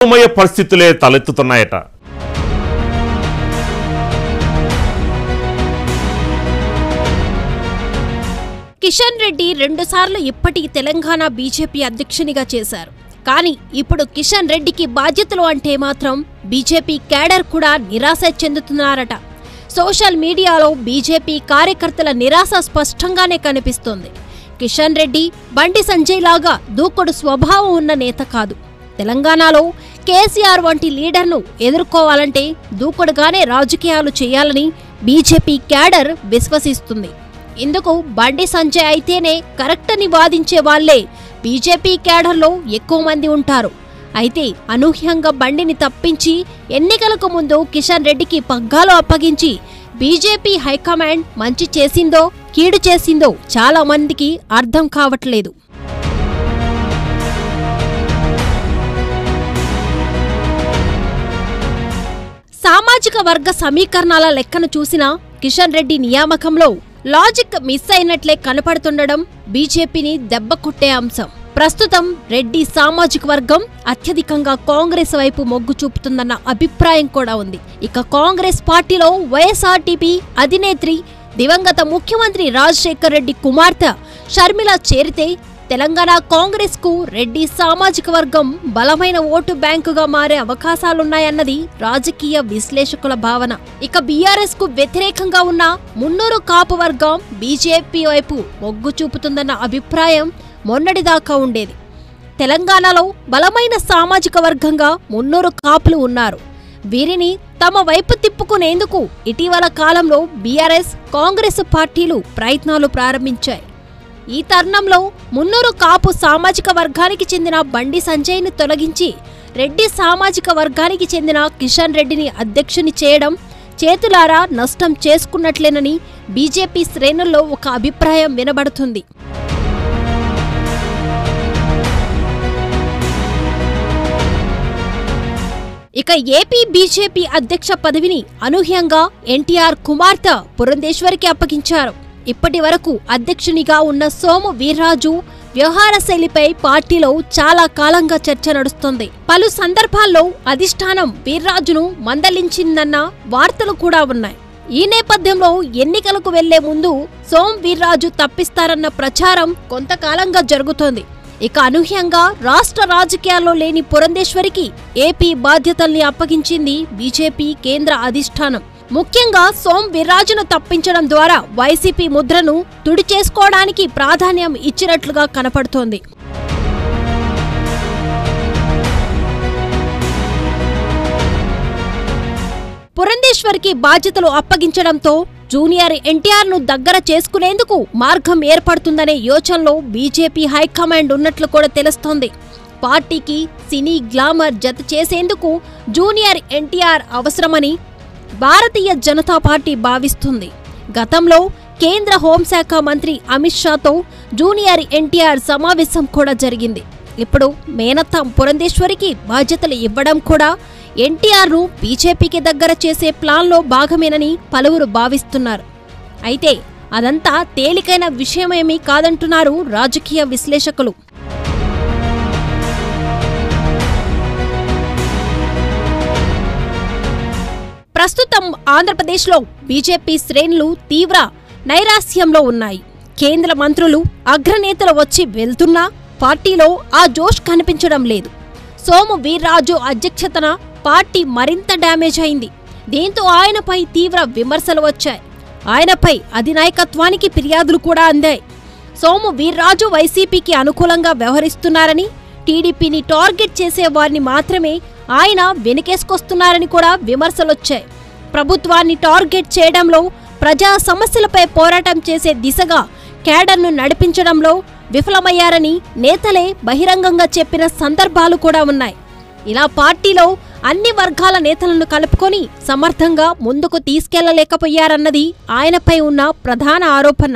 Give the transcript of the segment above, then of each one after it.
అయోమయ పరిస్థితులే తలెత్తుతున్నాయట కిషన్ రెడ్డి రెండుసార్లు ఇప్పటికి తెలంగాణ బీజేపీ అధ్యక్షునిగా చేశారు కానీ ఇప్పుడు కిషన్ రెడ్డికి బాధ్యతలు అంటే మాత్రం బీజేపీ క్యాడర్ కూడా నిరాశ చెందుతున్నారట సోషల్ మీడియాలో బీజేపీ కార్యకర్తల నిరాశ స్పష్టంగానే కనిపిస్తోంది కిషన్ రెడ్డి బండి సంజయ్ లాగా దూకుడు స్వభావం ఉన్న నేత కాదు తెలంగాణలో కేసీఆర్ వంటి లీడర్ను ఎదుర్కోవాలంటే దూకుడుగానే రాజకీయాలు చేయాలని బీజేపీ క్యాడర్ విశ్వసిస్తుంది ఇందుకు బండి సంజయ్ అయితేనే కరెక్ట్ అని వాదించే వాళ్లే బీజేపీ క్యాడర్లో ఎక్కువ మంది ఉంటారు అయితే అనూహ్యంగా బండిని తప్పించి ఎన్నికలకు ముందు కిషన్ రెడ్డికి పగ్గాలు అప్పగించి బీజేపీ హైకమాండ్ మంచి చేసిందో కీడు చేసిందో చాలా మందికి అర్థం కావట్లేదు సామాజిక వర్గ సమీకరణాల లెక్కను చూసిన కిషన్ రెడ్డి నియామకంలో లాజిక్ మిస్ అయినట్లే కనపడుతుండడం బీజేపీని దెబ్బ కొట్టే అంశం ప్రస్తుతం రెడ్డి సామాజిక వర్గం అత్యధికంగా కాంగ్రెస్ వైపు మొగ్గు చూపుతుందన్న అభిప్రాయం కూడా ఉంది ఇక కాంగ్రెస్ పార్టీలో వైఎస్ఆర్టీపీ అధినేత్రి దివంగత ముఖ్యమంత్రి రాజశేఖర్ రెడ్డి కుమార్తె షర్మిల చేరితే తెలంగాణ కాంగ్రెస్ కు రెడ్డి సామాజిక వర్గం బలమైన ఓటు బ్యాంకుగా మారే అవకాశాలున్నాయన్నది రాజకీయ విశ్లేషకుల భావన ఇక బీఆర్ఎస్ కు వ్యతిరేకంగా ఉన్న మున్నూరు కాపు వర్గం బీజేపీ వైపు మొగ్గు చూపుతుందన్న అభిప్రాయం మొన్నటిదాకా ఉండేది తెలంగాణలో బలమైన సామాజిక వర్గంగా మున్నూరు కాపులు ఉన్నారు వీరిని తమ వైపు తిప్పుకునేందుకు ఇటీవల కాలంలో బీఆర్ఎస్ కాంగ్రెస్ పార్టీలు ప్రయత్నాలు ప్రారంభించాయి ఈ తరుణంలో మున్నూరు కాపు సామాజిక వర్గానికి చెందిన బండి సంజయ్ని తొలగించి రెడ్డి సామాజిక వర్గానికి చెందిన కిషన్ రెడ్డిని అధ్యక్షుని చేయడం చేతులారా నష్టం చేసుకున్నట్లేనని బీజేపీ శ్రేణుల్లో ఒక అభిప్రాయం వినబడుతుంది ఇక ఏపీ బీజేపీ అధ్యక్ష పదవిని అనూహ్యంగా ఎన్టీఆర్ కుమార్తె పురంధేశ్వరికి అప్పగించారు ఇప్పటి వరకు అధ్యక్షునిగా ఉన్న సోము వీర్రాజు వ్యవహార శైలిపై పార్టీలో చాలా కాలంగా చర్చ నడుస్తుంది పలు సందర్భాల్లో అధిష్టానం వీర్రాజును మందలించిందన్న వార్తలు కూడా ఉన్నాయి ఈ నేపథ్యంలో ఎన్నికలకు వెళ్లే ముందు సోమ్ వీర్రాజు తప్పిస్తారన్న ప్రచారం కొంతకాలంగా జరుగుతోంది ఇక అనూహ్యంగా రాష్ట్ర రాజకీయాల్లో లేని పురంధేశ్వరికి ఏపీ బాధ్యతల్ని అప్పగించింది బీజేపీ కేంద్ర అధిష్టానం ముఖ్యంగా సోమ్ వీర్రాజును తప్పించడం ద్వారా వైసీపీ ముద్రను తుడిచేసుకోవడానికి ప్రాధాన్యం ఇచ్చినట్లుగా కనపడుతోంది పురంధేశ్వర్కి బాధ్యతలు అప్పగించడంతో జూనియర్ ఎన్టీఆర్ ను దగ్గర చేసుకునేందుకు మార్గం ఏర్పడుతుందనే యోచనలో బీజేపీ హైకమాండ్ ఉన్నట్లు కూడా తెలుస్తోంది పార్టీకి సినీ గ్లామర్ జత చేసేందుకు జూనియర్ ఎన్టీఆర్ అవసరమని భారతీయ జనతా పార్టీ భావిస్తుంది గతంలో కేంద్ర హోంశాఖ మంత్రి అమిత్ షాతో జూనియర్ ఎన్టీఆర్ సమావేశం కూడా జరిగింది ఇప్పుడు మేనత్త పురంధేశ్వరికి బాధ్యతలు ఇవ్వడం కూడా ఎన్టీఆర్ను బీజేపీకి దగ్గర చేసే ప్లాన్లో భాగమేనని పలువురు భావిస్తున్నారు అయితే అదంతా తేలికైన విషయమేమీ కాదంటున్నారు రాజకీయ విశ్లేషకులు ప్రస్తుతం ఆంధ్రప్రదేశ్లో బీజేపీ శ్రేణులు తీవ్ర నైరాస్యంలో ఉన్నాయి కేంద్ర మంత్రులు అగ్రనేతలు వచ్చి వెళ్తున్నా పార్టీలో ఆ జోష్ కనిపించడం లేదు సోము వీర్రాజు అధ్యక్షతన పార్టీ మరింత డ్యామేజ్ అయింది దీంతో ఆయనపై తీవ్ర విమర్శలు వచ్చాయి ఆయనపై అధినాయకత్వానికి ఫిర్యాదులు కూడా అందాయి సోము వీర్రాజు వైసీపీకి అనుకూలంగా వ్యవహరిస్తున్నారని టీడీపీని టార్గెట్ చేసే వారిని మాత్రమే ఆయన వెనుకేసుకొస్తున్నారని కూడా విమర్శలొచ్చాయి ప్రభుత్వాన్ని టార్గెట్ చేయడంలో ప్రజా సమస్యలపై పోరాటం చేసే దిశగా కేడర్ను నడిపించడంలో విఫలమయ్యారని నేతలే బహిరంగంగా చెప్పిన సందర్భాలు కూడా ఉన్నాయి ఇలా పార్టీలో అన్ని వర్గాల నేతలను కలుపుకొని సమర్థంగా ముందుకు తీసుకెళ్లలేకపోయారన్నది ఆయనపై ఉన్న ప్రధాన ఆరోపణ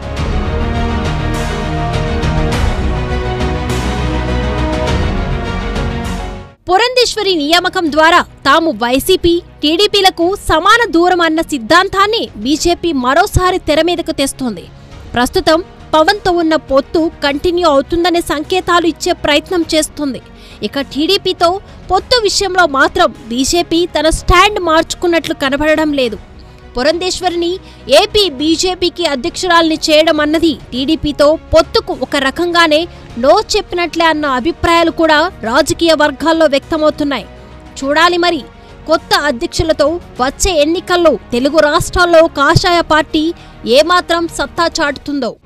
పురంధేశ్వరి నియామకం ద్వారా తాము వైసీపీ టీడీపీలకు సమాన దూరం అన్న సిద్ధాంతాన్ని బీజేపీ మరోసారి తెర మీదకు తెస్తోంది ప్రస్తుతం పవన్తో ఉన్న పొత్తు కంటిన్యూ అవుతుందనే సంకేతాలు ఇచ్చే ప్రయత్నం చేస్తుంది ఇక టీడీపీతో పొత్తు విషయంలో మాత్రం బీజేపీ తన స్టాండ్ మార్చుకున్నట్లు కనబడడం లేదు పురంధేశ్వరిని ఏపీ బీజేపీకి అధ్యక్షురాల్ని చేయడం అన్నది టీడీపీతో పొత్తుకు ఒక రకంగానే నో చెప్పినట్లే అన్న అభిప్రాయాలు కూడా రాజకీయ వర్గాల్లో వ్యక్తమవుతున్నాయి చూడాలి మరి కొత్త అధ్యక్షులతో వచ్చే ఎన్నికల్లో తెలుగు రాష్ట్రాల్లో కాషాయ పార్టీ ఏమాత్రం సత్తా చాటుతుందో